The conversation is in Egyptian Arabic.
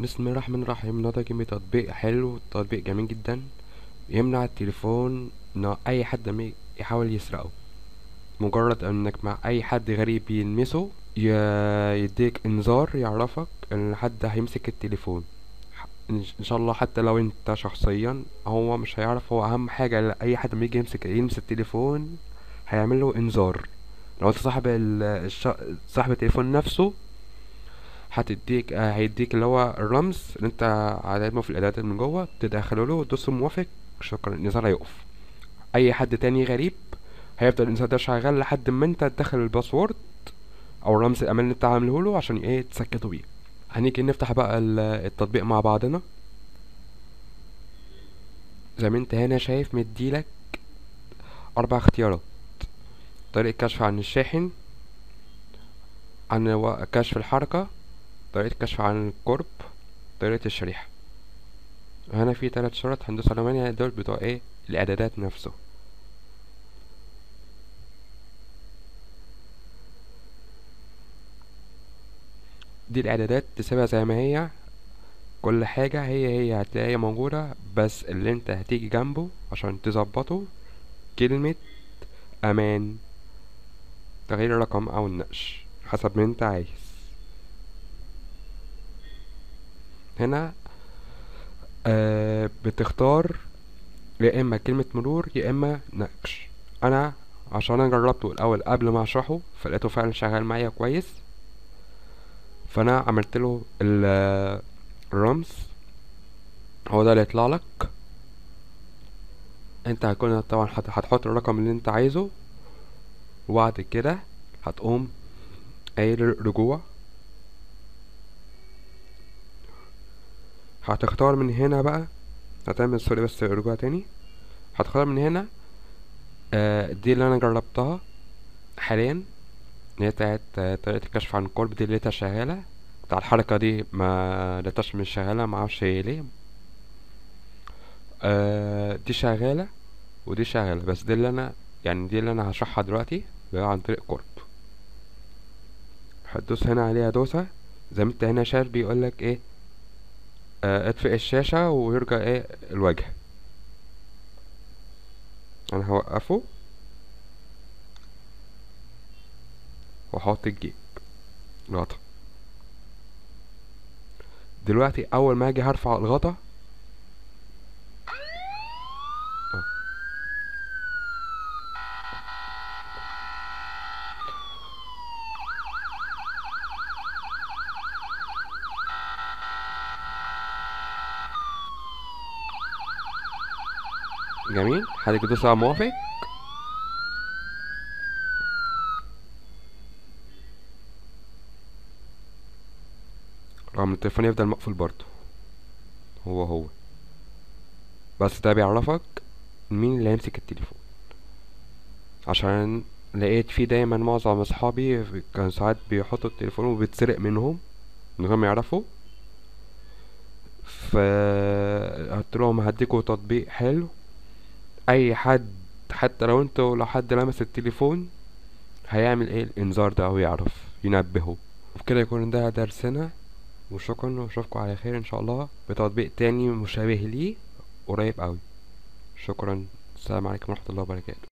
بسم الله الرحمن الرحيم النهارده جيب تطبيق حلو تطبيق جميل جدا يمنع التليفون ان اي حد ما يحاول يسرقه مجرد انك مع اي حد غريب يلمسه ي- يديك انذار يعرفك ان حد هيمسك التليفون ح- ان ش- إن شاء الله حتى لو انت شخصيا هو مش هيعرف هو اهم حاجه ل- اي حد ما يجي يمسك يلمس التليفون هيعمل له انذار لو انت صاحب ال- الش... صاحب التليفون نفسه هتديك آه، هيديك اللي هو الرمز اللي انت عدده في الاعدادات من جوه تدخله له وتدوس موافق شكرا الانذار هيقف اي حد تاني غريب هيفضل الانذار ده شغال لحد ما انت تدخل الباسورد او رمز الامان اللي انت عامله له عشان ايه تسكته بيه هنيجي نفتح بقى ال- التطبيق مع بعضنا زي ما انت هنا شايف مديلك اربع اختيارات طريقة كشف عن الشاحن عن و- كشف الحركة طريقة كشف عن القرب طريقة الشريحة هنا في تلات شرط هندوس عليهم يعني دول بتوع ايه الاعدادات نفسه دي الاعدادات تسيبها زي ما هي كل حاجة هي هي هتلاقيها موجودة بس اللي انت هتيجي جنبه عشان تظبطه كلمة امان تغيير الرقم او النقش حسب ما انت عايز هنا آه بتختار يا اما كلمة مرور يا اما نقش انا عشان انا جربته الاول قبل ما اشرحه فلقيته فعلا شغال معايا كويس فانا عملت له ال- الرمز هو ده اللي يطلع لك انت هتكون طبعا هت- هتحط الرقم اللي انت عايزه وبعد كده هتقوم قايل رجوع هتختار من هنا بقى هتعمل سوري بس رجوع تاني هتختار من هنا آه دي اللي انا جربتها حاليا اللي هي بتاعت آه، طريقة الكشف عن القرب دي اللي لقيتها شغالة بتاع الحركة دي ما لقيتهاش مش شغالة معرفش ليه آه دي شغالة ودي شغالة بس دي اللي انا يعني دي اللي انا هشرحها دلوقتي اللي هي عن طريق قرب هتدوس هنا عليها دوسة زي ما انت هنا شايف بيقولك ايه آه اطفئ الشاشة ويرجع ايه الوجه انا هوقفه واحط الجيب غطا دلوقتي اول ما اجي هرفع الغطا آه. جميل حضرتك تدوس على موافق رغم التليفون يفضل مقفول برضه هو هو بس ده بيعرفك مين اللي هيمسك التليفون عشان لقيت فيه دايما معظم اصحابي كان ساعات بيحطوا التليفون وبيتسرق منهم من غير ما يعرفوا ف قلت لهم هديكوا تطبيق حلو اي حد حتى لو انتوا لو حد لمس التليفون هيعمل ايه الانذار ده او يعرف ينبهه وبكده يكون ده درسنا وشكرا واشوفكم على خير ان شاء الله بتطبيق تاني مشابه ليه قريب قوي شكرا السلام عليكم ورحمة الله وبركاته